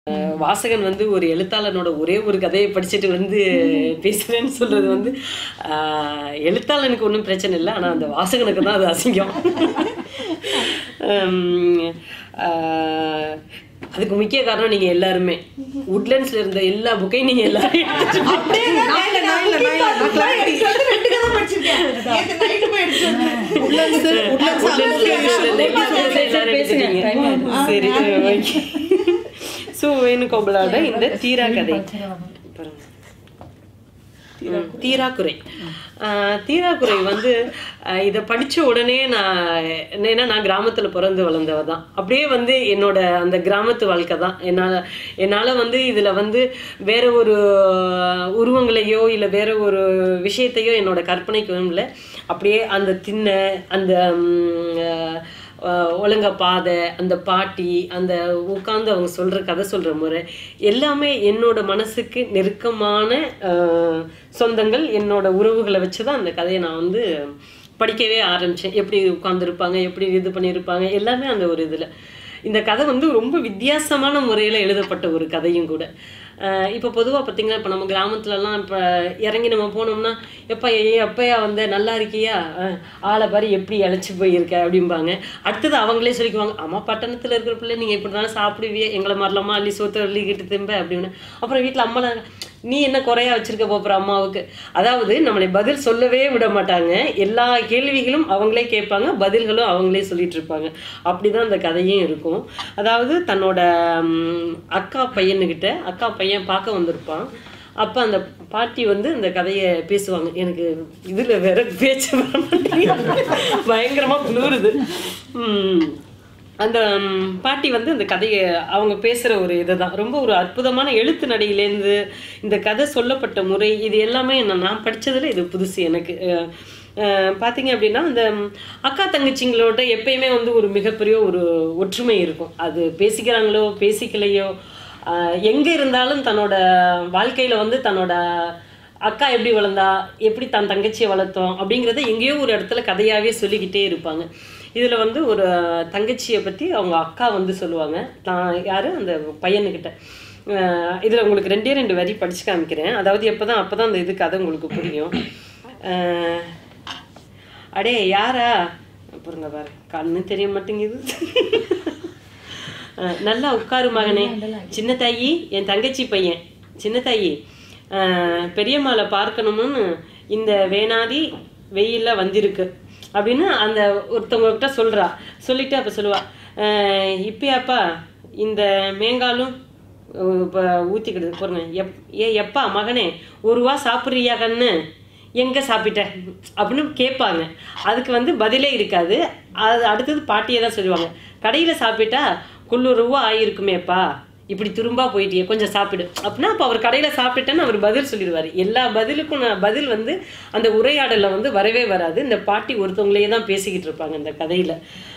வாசகன் வந்து ஒரு எழுத்தாளனோட ஒரே ஒரு கதையை படிச்சுட்டு வந்து பேசுறேன்னு சொல்றது வந்து ஆஹ், எழுத்தாளனுக்கு ஒன்றும் பிரச்சனை இல்லை ஆனால் அந்த வாசகனுக்கு தான் அது அசிங்கம் உம், ஆஹ், அதுக்கு முக்கிய காரணம் நீங்க எல்லாருமே உட்லண்ட்ஸ்ல இருந்த எல்லா புக்கையும் நீங்க எல்லாரும் எடுத்துட்டு சரி ஓகே ஸோ வேணுகோபாலோட இந்த தீரா கதை பாருங்க ம், தீராக்குறை ஆஹ், தீராக்குறை வந்து ஆஹ், இதை படிச்ச உடனே நான் ஏன்னா நான் கிராமத்தில் பிறந்து வளர்ந்தவ தான் அப்படியே வந்து என்னோட அந்த கிராமத்து வாழ்க்கை தான் என்னால் என்னால் வந்து இதில் வந்து வேற ஒரு உருவங்களையோ இல்லை வேற ஒரு விஷயத்தையோ என்னோட கற்பனைக்கு இல்லை அப்படியே அந்த திண்ணை அந்த ம், ஆஹ், ஆஹ் ஒழுங்க பாதை அந்த பாட்டி அந்த உட்காந்து அவங்க சொல்ற கதை சொல்ற முறை எல்லாமே என்னோட மனசுக்கு நெருக்கமான ஆஹ் சொந்தங்கள் என்னோட உறவுகளை வச்சு தான் அந்த கதையை நான் வந்து படிக்கவே ஆரம்பிச்சேன் எப்படி உட்காந்துருப்பாங்க எப்படி இது பண்ணியிருப்பாங்க எல்லாமே அந்த ஒரு இதுல இந்த கதை வந்து ரொம்ப வித்தியாசமான முறையில் எழுதப்பட்ட ஒரு கதையும் கூட இப்போ பொதுவாக பார்த்தீங்கன்னா இப்போ நம்ம கிராமத்துலலாம் இப்போ இறங்கி நம்ம போனோம்னா எப்பா ஏ எப்பயா வந்த நல்லா இருக்கியா அஹ், ஆளை பாரு எப்படி இழைச்சி போயிருக்க அப்படிம்பாங்க அடுத்தது அவங்களே சொல்லிக்குவாங்க அம்மா பட்டணத்தில் இருக்கிற பிள்ளை நீங்கள் இப்படி தானே சாப்பிடுவியே எங்களை மாதிரிலாமா அள்ளி சோத்த அள்ளிக்கிட்டு திரும்ப அப்படின்னு அப்புறம் வீட்டில் அம்மா நீ என்ன குறையா வச்சிருக்க போப்புற அம்மாவுக்கு அதாவது நம்மளை பதில் சொல்லவே விட மாட்டாங்க எல்லா கேள்விகளும் அவங்களே கேட்பாங்க பதில்களும் அவங்களே சொல்லிட்டு இருப்பாங்க அப்படிதான் அந்த கதையும் இருக்கும் அதாவது தன்னோட ம், அக்கா பையனுக்கிட்ட அக்கா பையன் பார்க்க வந்திருப்பான் அப்போ அந்த பாட்டி வந்து இந்த கதையை பேசுவாங்க எனக்கு இதுல வேற பேச்சு வர மாட்டேங்குது பயங்கரமா குளிருது உம் அந்த ம், பாட்டி வந்து அந்த கதையை அவங்க பேசுகிற ஒரு இதை தான் ரொம்ப ஒரு அற்புதமான எழுத்து நடையிலேருந்து இந்த கதை சொல்லப்பட்ட முறை இது எல்லாமே நான் நான் படிச்சதுல இது புதுசு எனக்கு அஹ், அஹ், பார்த்தீங்க அப்படின்னா அந்த ம், அக்கா தங்கச்சிங்களோட எப்பயுமே வந்து ஒரு மிகப்பெரிய ஒரு ஒற்றுமை இருக்கும் அது பேசிக்கிறாங்களோ பேசிக்கலையோ அஹ், எங்க இருந்தாலும் தன்னோட வாழ்க்கையில வந்து தன்னோட அக்கா எப்படி வளர்ந்தா எப்படி தன் தங்கச்சியை வளர்த்தோம் அப்படிங்கிறத எங்கேயோ ஒரு இடத்துல கதையாவே சொல்லிக்கிட்டே இருப்பாங்க இதுல வந்து ஒரு தங்கச்சியை பத்தி அவங்க அக்கா வந்து சொல்லுவாங்க நான் யாரு அந்த பையனுக்கிட்ட அஹ் இதுல உங்களுக்கு ரெண்டே ரெண்டு வரி படிச்சு காமிக்கிறேன் அதாவது எப்பதான் அப்பதான் அந்த இது கதை உங்களுக்கு புரியும் அஹ் அடே யாரா பாருங்க பாரு கண்ணு தெரிய மாட்டேங்குது அஹ் நல்லா உட்காரு மகனே சின்ன தாயி என் தங்கச்சி பையன் சின்ன தாயி அஹ் பெரியம்மாளை பார்க்கணும்னு இந்த வேணாதி வெயில்ல வந்திருக்கு அப்படின்னு அந்த ஒருத்தவங்க கிட்ட சொல்றா சொல்லிட்டு அப்ப சொல்லுவா அஹ் இப்பயாப்பா இந்த மேங்காலும் இப்போ ஊற்றிக்கிடுது பாருங்க எப் ஏ எப்பா மகனே ஒரு ரூபா சாப்பிட்றியா கண்ணு எங்கே சாப்பிட்ட அப்படின்னு கேட்பாங்க அதுக்கு வந்து பதிலே இருக்காது அது அடுத்தது பாட்டியே தான் சொல்லுவாங்க கடையில் சாப்பிட்டா குள்ளூர் ரூபா ஆயிருக்குமேப்பா இப்படி துரும்பா போயிட்டியே கொஞ்சம் சாப்பிடு அப்படின்னா அப்போ அவர் கடையில் சாப்பிட்டேன்னு அவர் பதில் சொல்லிடுவார் எல்லா பதிலுக்கும் நான் பதில் வந்து அந்த உரையாடலில் வந்து வரவே வராது இந்த பாட்டி ஒருத்தவங்களே தான் பேசிக்கிட்டு இருப்பாங்க இந்த கதையில்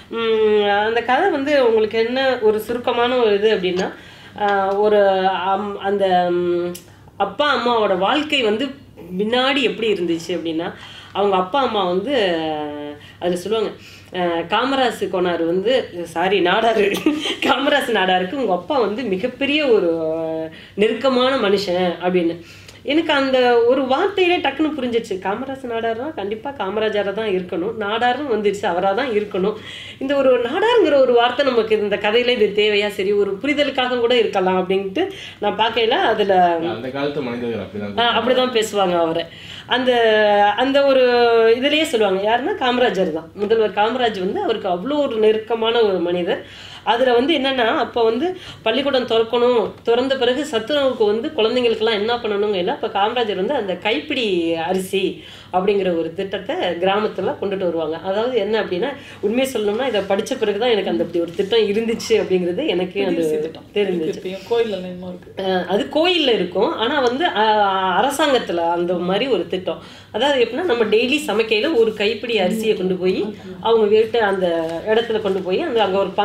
அந்த கதை வந்து உங்களுக்கு என்ன ஒரு சுருக்கமான ஒரு இது அப்படின்னா ஆஹ் ஒரு அம்- அந்த ம், அப்பா அம்மாவோட வாழ்க்கை வந்து முன்னாடி எப்படி இருந்துச்சு அப்படின்னா அவங்க அப்பா அம்மா வந்து அதில் சொல்லுவாங்க அஹ், காமராசு கோனார் வந்து சாரி நாடாரு காமராசு நாடாருக்கு உங்கள் அப்பா வந்து மிகப்பெரிய ஒரு அஹ், நெருக்கமான மனுஷன் அப்படின்னு எனக்கு அந்த ஒரு வார்த்தையிலே டக்குன்னு புரிஞ்சிச்சு காமராசு நாடார்னா கண்டிப்பாக காமராஜராக தான் இருக்கணும் நாடாரும் வந்துடுச்சு அவராக தான் இருக்கணும் இந்த ஒரு நாடாருங்கிற ஒரு வார்த்தை நமக்கு இந்த கதையில இது தேவையா சரி ஒரு புரிதலுக்காக கூட இருக்கலாம் அப்படின்ட்டு நான் பார்க்கையில அதில் அந்த காலத்து மனிதர்கள் அப்படிதான் ஆஹ் அப்படிதான் பேசுவாங்க அவரை அந்த அந்த ஒரு இதுலயே சொல்லுவாங்க யாருன்னா காமராஜர் தான் முதல்வர் காமராஜ் வந்து அவருக்கு அவ்வளோ ஒரு நெருக்கமான ஒரு மனிதர் அதுல வந்து என்னன்னா அப்போ வந்து பள்ளிக்கூடம் திறக்கணும் திறந்த பிறகு சத்துணவுக்கு வந்து குழந்தைங்களுக்கெல்லாம் என்ன பண்ணணுங்க இல்லை அப்போ காமராஜர் வந்து அந்த கைப்பிடி அரிசி அப்படிங்கிற ஒரு திட்டத்தை கிராமத்துல கொண்டுட்டு வருவாங்க அதாவது என்ன அப்படின்னா உண்மையை சொல்லணும்னா இதை படிச்ச பிறகுதான் எனக்கு அந்த அப்படி ஒரு திட்டம் இருந்துச்சு அப்படிங்கிறது எனக்கு அந்த தெரிஞ்சிச்சு இப்பயும் கோயில்ல இன்னும் இருக்கு அஹ் அது கோயில்ல இருக்கும் ஆனா வந்து அஹ், அரசாங்கத்துல அந்த மாதிரி ஒரு திட்டம் அதாவது எப்படின்னா நம்ம டெய்லி சமைக்கையில ஒரு கைப்பிடி அரிசியை கொண்டு போய் அவங்க வீட்டு அந்த இடத்துல கொண்டு போய் அந்த அங்க ஒரு பானை வச்சிருப்பாங்க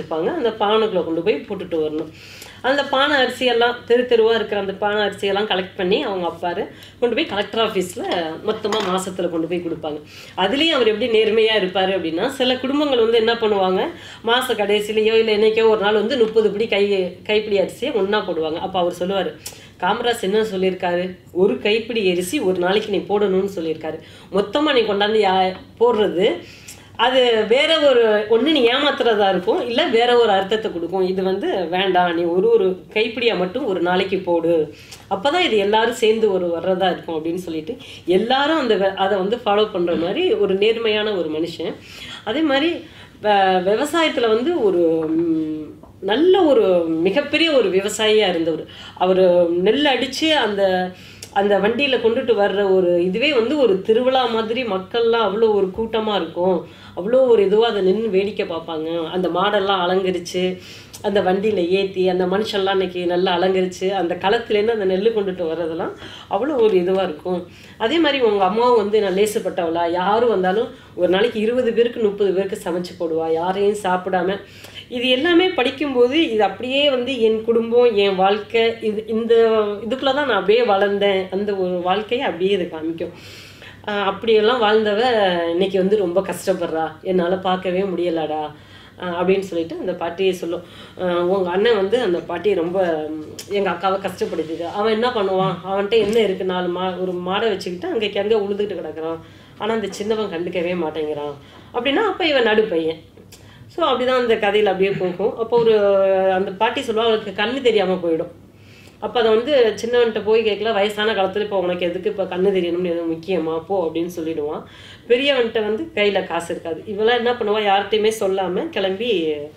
வச்சுருப்பாங்க அந்த பானைக்குள்ளே கொண்டு போய் போட்டுட்டு வரணும் அந்த பானை அரிசியெல்லாம் தெரு தெருவாக இருக்கிற அந்த பானை அரிசியெல்லாம் கலெக்ட் பண்ணி அவங்க அப்பாரு கொண்டு போய் கலெக்டர் ஆஃபீஸில் மொத்தமாக மாசத்துல கொண்டு போய் கொடுப்பாங்க அதுலேயும் அவர் எப்படி நேர்மையாக இருப்பார் அப்படின்னா சில குடும்பங்கள் வந்து என்ன பண்ணுவாங்க மாத கடைசிலையோ இல்லை என்னைக்கோ ஒரு நாள் வந்து முப்பது பிடி கை கைப்பிடி அரிசியை ஒன்றா போடுவாங்க அப்போ அவர் சொல்லுவார் காமராஜ் என்ன சொல்லியிருக்காரு ஒரு கைப்பிடி அரிசி ஒரு நாளைக்கு நீ போடணும்னு சொல்லியிருக்காரு மொத்தமாக நீ கொண்டாந்து யா போடுறது அது வேற ஒரு ஒன்று நீ ஏமாத்துறதா இருக்கும் இல்லை வேற ஒரு அர்த்தத்தை கொடுக்கும் இது வந்து வேண்டாம் நீ ஒரு ஒரு கைப்பிடியா மட்டும் ஒரு நாளைக்கு போடு அப்பதான் இது எல்லாரும் சேர்ந்து ஒரு வர்றதா இருக்கும் அப்படின்னு சொல்லிட்டு எல்லாரும் அந்த வெ- அதை வந்து ஃபாலோ பண்ற மாதிரி ஒரு நேர்மையான ஒரு மனுஷன் அதே மாதிரி வ- விவசாயத்துல வந்து ஒரு ம், நல்ல ஒரு மிகப்பெரிய ஒரு விவசாயியா இருந்தவர் அவர் நெல் அடிச்சு அந்த அந்த வண்டியில கொண்டுட்டு வர்ற ஒரு இதுவே வந்து ஒரு திருவிழா மாதிரி மக்கள்லாம் அவ்வளோ ஒரு கூட்டமா இருக்கும் அவ்வளோ ஒரு இதுவாக அதை நின்று வேடிக்கை பார்ப்பாங்க அந்த மாடெல்லாம் அலங்கரிச்சு அந்த வண்டியில ஏத்தி அந்த மனுஷன்லாம் இன்னைக்கு நல்லா அலங்கரிச்சு அந்த களத்துலேருந்து அந்த நெல் கொண்டுட்டு வர்றதெல்லாம் அவ்வளோ ஒரு இதுவா இருக்கும் அதே மாதிரி உங்க அம்மாவும் வந்து நான் லேசுப்பட்டவளா யாரும் வந்தாலும் ஒரு நாளைக்கு இருபது பேருக்கு முப்பது பேருக்கு சமைச்சு போடுவா யாரையும் சாப்பிடாம இது எல்லாமே படிக்கும்போது இது அப்படியே வந்து என் குடும்பம் என் வாழ்க்கை இது இந்த இதுக்குள்ள தான் நான் அப்படியே வளர்ந்தேன் அந்த ஒரு வாழ்க்கையை அப்படியே இது காமிக்கும் ஆஹ் அப்படியெல்லாம் வாழ்ந்தவ இன்னைக்கு வந்து ரொம்ப கஷ்டப்படுறா என்னால் பார்க்கவே முடியலடா ஆஹ் அப்படின்னு சொல்லிட்டு அந்த பாட்டியை சொல்லும் ஆஹ் உங்க அண்ணன் வந்து அந்த பாட்டியை ரொம்ப ம், எங்க அக்காவை கஷ்டப்படுத்துது அவன் என்ன பண்ணுவான் அவன்கிட்ட என்ன இருக்கு நாலு மா ஒரு மாடை வச்சுக்கிட்டு அங்கேக்கு அங்கே உழுதுகிட்டு கிடக்குறான் ஆனா அந்த சின்னவன் கண்டுக்கவே மாட்டேங்கிறான் அப்படின்னா அப்ப இவன் நடு பையன் ஸோ அப்படிதான் அந்த கதையில் அப்படியே போகும் அப்போ ஒரு அந்த பாட்டி சொல்லுவா அவளுக்கு கண்ணு தெரியாம போயிடும் அப்போ அதை வந்து சின்னவன்கிட்ட போய் கேட்கல வயசான காலத்துல இப்போ உனக்கு எதுக்கு இப்போ கண்ணு தெரியணும்னு எதுவும் முக்கியமா போ அப்படின்னு சொல்லிடுவான் பெரியவன்கிட்ட வந்து கையில காசு இருக்காது இவெல்லாம் என்ன பண்ணுவா யார்கிட்டயுமே சொல்லாம கிளம்பி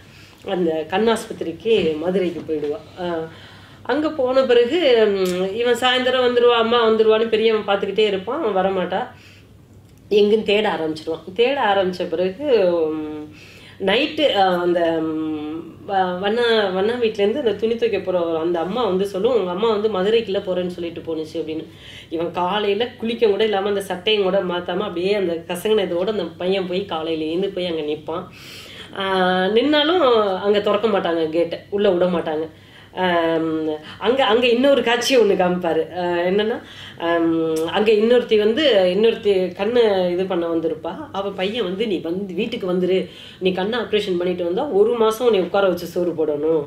அந்த கண் ஆஸ்பத்திரிக்கு மதுரைக்கு போயிடுவா ஆஹ் அங்க போன பிறகு ம், இவன் சாயந்தரம் வந்துருவா அம்மா வந்துருவான்னு பெரியவன் பார்த்துக்கிட்டே இருப்பான் அவன் வரமாட்டா எங்குன்னு தேட ஆரம்பிச்சிருவான் தேட ஆரம்பிச்ச பிறகு நைட்டு அந்த ம், வ- வண்ணா வண்ணா வீட்டிலேருந்து அந்த துணி துவைக்க போகிற அந்த அம்மா வந்து சொல்லும் உங்கள் அம்மா வந்து மதுரைக்குள்ள போகிறேன்னு சொல்லிட்டு போணுச்சு அப்படின்னு இவன் காலையில் குளிக்க கூட இல்லாமல் அந்த சட்டையும் கூட மாற்றாமல் அப்படியே அந்த கசங்கின இதோட அந்த பையன் போய் காலையிலேருந்து போய் அங்கே நிற்பான் நின்னாலும் அங்கே திறக்க மாட்டாங்க கேட்டை உள்ளே விட மாட்டாங்க ஆம், அங்க அங்க இன்னொரு காட்சி ஒண்ணு காமிப்பாரு ஆஹ் என்னன்னா ஆம், அங்க இன்னொருத்தி வந்து இன்னொருத்தி கண்ணை இது பண்ண வந்திருப்பா அவ பையன் வந்து நீ வந்து வீட்டுக்கு வந்துரு நீ கண்ணை ஆப்ரேஷன் பண்ணிட்டு வந்தா ஒரு மாசம் நீ உட்கார வச்சு சோறு போடணும்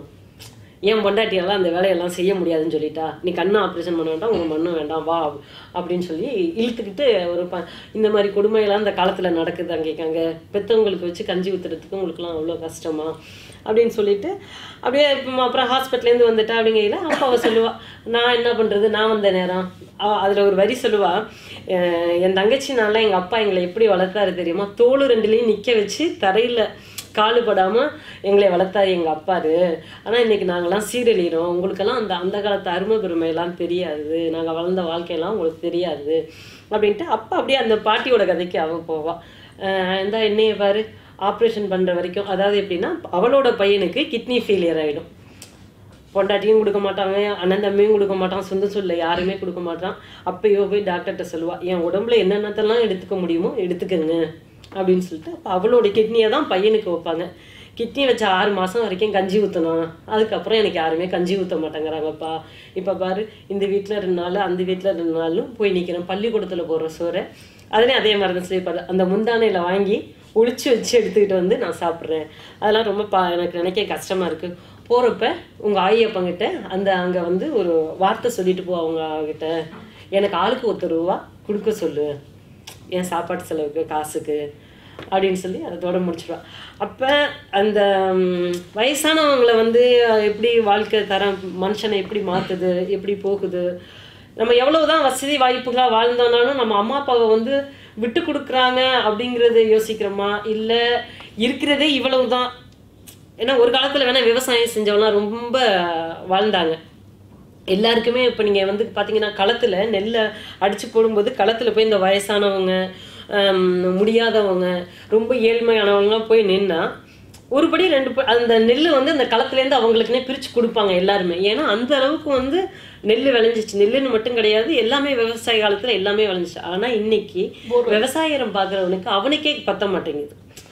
என் பொண்டாட்டியெல்லாம் அந்த வேலையெல்லாம் செய்ய முடியாதுன்னு சொல்லிட்டா நீ கண்ணை ஆப்ரேஷன் பண்ண வேண்டாம் உங்க மண்ணும் வேண்டாம் வா அப்படின்னு சொல்லி இழுத்துக்கிட்டு ஒரு ப இந்த மாதிரி கொடுமையெல்லாம் இந்த காலத்துல நடக்குது அங்கே அங்கே பெத்தவங்களுக்கு வச்சு கஞ்சி ஊத்துறதுக்கு உங்களுக்குலாம் அவ்வளோ கஷ்டமா அப்படின்னு சொல்லிட்டு அப்படியே இப்ப அப்புறம் ஹாஸ்பிட்டல்லேருந்து வந்துட்டா அப்படிங்கையில அப்போ அவ சொல்லுவா நான் என்ன பண்றது நான் வந்த நேரம் அவ அதுல ஒரு வரி சொல்லுவா அஹ் என் தங்கச்சினால எங்க அப்பா எங்களை எப்படி வளர்த்தாரு தெரியுமா தோಳು ரெண்டுலேயும் நிக்க வச்சு தரையில காலுபடாம எங்களை வளர்த்தாரு எங்க அப்பாரு ஆனா இன்னைக்கு நாங்கெல்லாம் சீரழிகிறோம் உங்களுக்கெல்லாம் அந்த அந்த காலத்து அருமை பெருமையெல்லாம் தெரியாது நாங்க வளர்ந்த வாழ்க்கையெல்லாம் உங்களுக்கு தெரியாது அப்படின்ட்டு அப்பா அப்படியே அந்த பாட்டியோட கதைக்கு அவ போவா அஹ் இந்த என்னைய பாரு ஆப்ரேஷன் பண்ற வரைக்கும் அதாவது எப்படின்னா அவளோட பையனுக்கு கிட்னி ஃபெயிலியர் ஆயிடும் பொண்டாட்டியும் கொடுக்க மாட்டாங்க அண்ணன் தம்பியும் கொடுக்க மாட்டான் சொந்த சொல்ல யாருமே கொடுக்க மாட்டான் அப்பயோ போய் டாக்டர்கிட்ட சொல்லுவா என் உடம்புல என்னென்னத்தெல்லாம் எடுத்துக்க முடியுமோ எடுத்துக்கங்க அப்படின்னு சொல்லிட்டு அப்போ அவளோட கிட்னியை தான் பையனுக்கு வைப்பாங்க கிட்னி வச்ச ஆறு மாசம் வரைக்கும் கஞ்சி ஊற்றணும் அதுக்கப்புறம் எனக்கு யாருமே கஞ்சி ஊற்ற மாட்டேங்கிறாங்கப்பா இப்போ பாரு இந்த வீட்டில் ரெண்டு நாள் அந்த வீட்டில் ரெண்டு நாளும் போய் நிற்கிறேன் பள்ளிக்கூடத்தில் போடுற சோறை அதுலேயும் அதே மாதிரி தான் சொல்லிப்பாரு அந்த முந்தானையில் வாங்கி ஒளிச்சு வச்சு எடுத்துக்கிட்டு வந்து நான் சாப்பிட்றேன் அதெல்லாம் ரொம்ப பா எனக்கு நினைக்க கஷ்டமா இருக்கு போறப்ப உங்க ஆயியப்பங்கிட்ட அந்த அங்க வந்து ஒரு வார்த்தை சொல்லிட்டு போ அவங்க கிட்ட எனக்கு ஆளுக்கு ஒருத்தர் ரூபா கொடுக்க சொல்லு என் சாப்பாட்டு செலவுக்கு காசுக்கு அப்படின்னு சொல்லி அதோட முடிச்சிடுவா அப்ப அந்த ம், வயசானவங்களை வந்து எப்படி வாழ்க்கை தரம் மனுஷனை எப்படி மாத்துது எப்படி போகுது நம்ம எவ்வளவுதான் வசதி வாய்ப்புகளா வாழ்ந்தோம்னாலும் நம்ம அம்மா அப்பாவை வந்து விட்டு கொடுக்குறாங்க அப்படிங்கறத யோசிக்கிறோமா இல்ல இருக்கிறதே இவ்வளவுதான் ஏன்னா ஒரு காலத்துல வேணா விவசாயம் செஞ்சவங்கலாம் ரொம்ப வாழ்ந்தாங்க எல்லாருக்குமே இப்போ நீங்கள் வந்து பார்த்தீங்கன்னா களத்தில் நெல்லை அடிச்சு போடும்போது களத்தில் போய் இந்த வயசானவங்க ஆம், முடியாதவங்க ரொம்ப ஏழ்மையானவங்கலாம் போய் நின்னா ஒரு படி ரெண்டு ப- அந்த நெல் வந்து அந்த களத்துலேருந்து அவங்களுக்குன்னே பிரித்து கொடுப்பாங்க எல்லாருமே ஏன்னா அந்த அளவுக்கு வந்து நெல் விளைஞ்சிச்சு நெல்லுன்னு மட்டும் கிடையாது எல்லாமே விவசாய காலத்தில் எல்லாமே விளைஞ்சிச்சு ஆனால் இன்னைக்கு விவசாயம் பார்க்குறவனுக்கு அவனுக்கே பத்த மாட்டேங்குது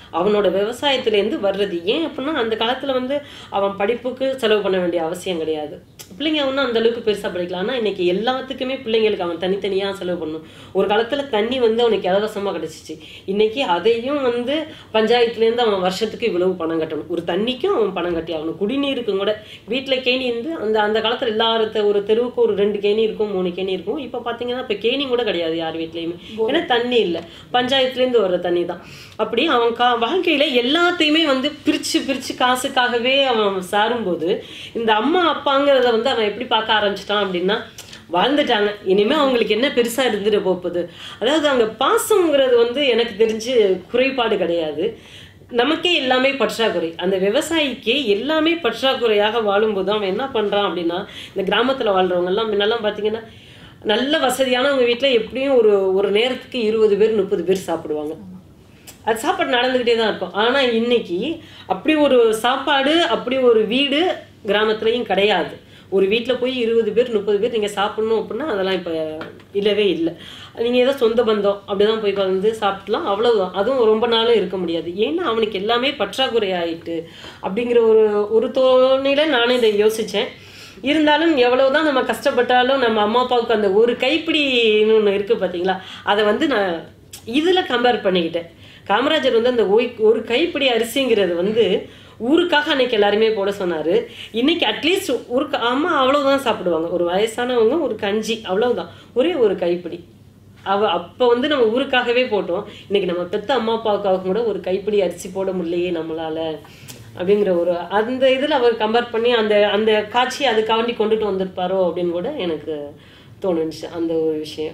அவனோட விவசாயத்துலேருந்து வர்றது ஏன் அப்படின்னா அந்த காலத்துல வந்து அவன் படிப்புக்கு செலவு பண்ண வேண்டிய அவசியம் கிடையாது பிள்ளைங்க ஒன்றும் அந்த அளவுக்கு பெருசா படிக்கலாம் ஆனா இன்னைக்கு எல்லாத்துக்குமே பிள்ளைங்களுக்கு அவன் தனித்தனியா செலவு பண்ணணும் ஒரு காலத்துல தண்ணி வந்து அவனுக்கு இலவசமா கிடைச்சிச்சு இன்னைக்கு அதையும் வந்து பஞ்சாயத்துலேருந்து அவன் வருஷத்துக்கு இவ்வளவு பணம் கட்டணும் ஒரு தண்ணிக்கும் அவன் பணம் கட்டி ஆகணும் குடிநீருக்கும் கூட வீட்டுல கேணி இருந்து அந்த அந்த காலத்துல எல்லாத்த ஒரு தெருவுக்கு ஒரு ரெண்டு கேணி இருக்கும் மூணு கேணி இருக்கும் இப்போ பாத்தீங்கன்னா இப்போ கேணி கூட கிடையாது யார் வீட்லயுமே ஏன்னா தண்ணி இல்லை பஞ்சாயத்துலேருந்து வர்ற தண்ணி தான் அப்படி அவன் கா வாழ்க்கையில எல்லாத்தையுமே வந்து பிரிச்சு பிரிச்சு காசுக்காகவே அவன் சாரும்போது இந்த அம்மா அப்பாங்கிறத வந்து அவன் எப்படி பார்க்க ஆரம்பிச்சிட்டான் அப்படின்னா வாழ்ந்துட்டாங்க இனிமே அவங்களுக்கு என்ன பெருசா இருந்துட போகுது அதாவது அங்க பாசம்ங்கிறது வந்து எனக்கு தெரிஞ்சு குறைபாடு கிடையாது நமக்கே எல்லாமே பற்றாக்குறை அந்த விவசாயிக்கு எல்லாமே பற்றாக்குறையாக வாழும்போது அவன் என்ன பண்றான் அப்படின்னா இந்த கிராமத்துல வாழ்றவங்க எல்லாம் முன்னெல்லாம் பாத்தீங்கன்னா நல்ல வசதியானவங்க வீட்ல எப்படியும் ஒரு ஒரு நேரத்துக்கு இருபது பேர் முப்பது பேர் சாப்பிடுவாங்க அது சாப்பாடு நடந்துக்கிட்டே தான் இருக்கும் ஆனா இன்னைக்கு அப்படி ஒரு சாப்பாடு அப்படி ஒரு வீடு கிராமத்துலயும் கிடையாது ஒரு வீட்ல போய் இருபது பேர் முப்பது பேர் நீங்க சாப்பிடணும் அப்படின்னா அதெல்லாம் இப்ப இல்லவே இல்லை நீங்க ஏதோ சொந்த பந்தம் அப்படிதான் போய் வந்து சாப்பிடலாம் அவ்வளவுதான் அதுவும் ரொம்ப நாளும் இருக்க முடியாது ஏன்னா அவனுக்கு எல்லாமே பற்றாக்குறை ஆயிட்டு அப்படிங்கிற ஒரு ஒரு தோணில நானே இதை யோசிச்சேன் இருந்தாலும் எவ்வளவுதான் நம்ம கஷ்டப்பட்டாலும் நம்ம அம்மா அப்பாவுக்கு அந்த ஒரு கைப்பிடின்னு ஒன்று இருக்கு பாத்தீங்களா அதை வந்து நான் இதுல கம்பேர் பண்ணிக்கிட்டேன் காமராஜர் வந்து அந்த ஒய்- ஒரு கைப்பிடி அரிசிங்கிறது வந்து ஊருக்காக அன்னைக்கு எல்லாருமே போட சொன்னாரு இன்னைக்கு அட்லீஸ்ட் ஒரு க- அம்மா அவ்வளவுதான் சாப்பிடுவாங்க ஒரு வயசானவங்க ஒரு கஞ்சி அவ்வளவுதான் ஒரே ஒரு கைப்பிடி அவ அப்ப வந்து நம்ம ஊருக்காகவே போட்டோம் இன்னைக்கு நம்ம பெத்த அம்மா அப்பாவுக்காக கூட ஒரு கைப்பிடி அரிசி போட முடியலையே நம்மளால அப்படிங்கிற ஒரு அந்த இதுல அவர் கம்பேர் பண்ணி அந்த அந்த காட்சி அதுக்காண்டி கொண்டுட்டு வந்திருப்பாரோ அப்படின்னு கூட எனக்கு தோணுச்சு அந்த ஒரு விஷயம்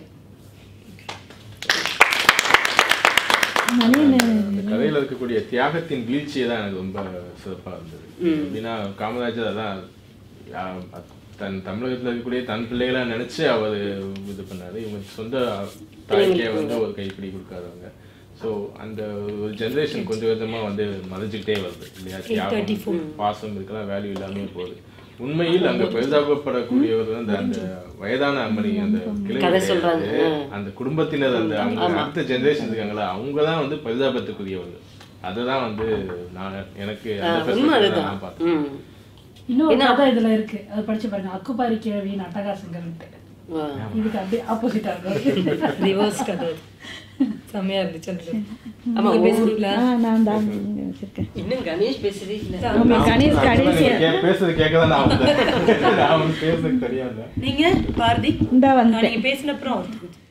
அந்த கதையில இருக்கக்கூடிய தியாகத்தின் வீழ்ச்சியை தான் எனக்கு ரொம்ப சிறப்பா இருந்தது எப்படின்னா காமராஜர் அதான் ஆ, தன் தமிழகத்துல இருக்கக்கூடிய தன் பிள்ளைகளா நினைச்சு அவர் இது பண்ணாரு இவங்க சொந்த தாய்க்கே வந்து ஒரு கைப்பிடி கொடுக்காதவங்க ஸோ அந்த ஒரு ஜெனரேஷன் கொஞ்சம் கொஞ்சமா வந்து மறைஞ்சுக்கிட்டே வருது இல்லையா தியாகம் பாசம் இருக்கலாம் வேல்யூ இல்லாம போகுது உண்மையில் அங்க பெரிதாக்கப்படக்கூடியவர் வந்து அந்த வயதான அம்மணி அந்த கிளை கதை சொல்றாங்க. கிடையாது. அந்த குடும்பத்தினர் அந்த அவங்க அடுத்த ஜெனரேஷன் இருக்காங்களா அவங்க தான் வந்து பரிதாபத்துக்குரியவர்கள் அதுதான் வந்து நான் எனக்கு அந்த உண்மை perspective ல அதுதான் நான் பார்த்தேன் ம் இன்னொரு கதை இதுல இருக்கு அது படிச்சு பாருங்க அக்குபாரி கிழவியின் அட்டகாசங்கள்ட்டு வா. இதுக்கு அப்படியே ஆப்போசிட்டா இருக்கும் ரிவர்ஸ் கதை செம்மையா இருந்துச்சு அந்த ஆமா, நீங்க பேசுறீங்களா ஆ நான் தான் வச்சிருக்கேன் இன்னும் கணேஷ் பேசுறதே இல்ல ஆமா கணேஷ் கடைசி நீங்க கே- பேசுறது கேட்க தான் நான் வந்தேன். நான் வந்து பேசுறது தெரியாது நீங்க பாரதி இந்தா வந்துட்டேன் நீங்க பேசின அப்புறம் அவருக்கு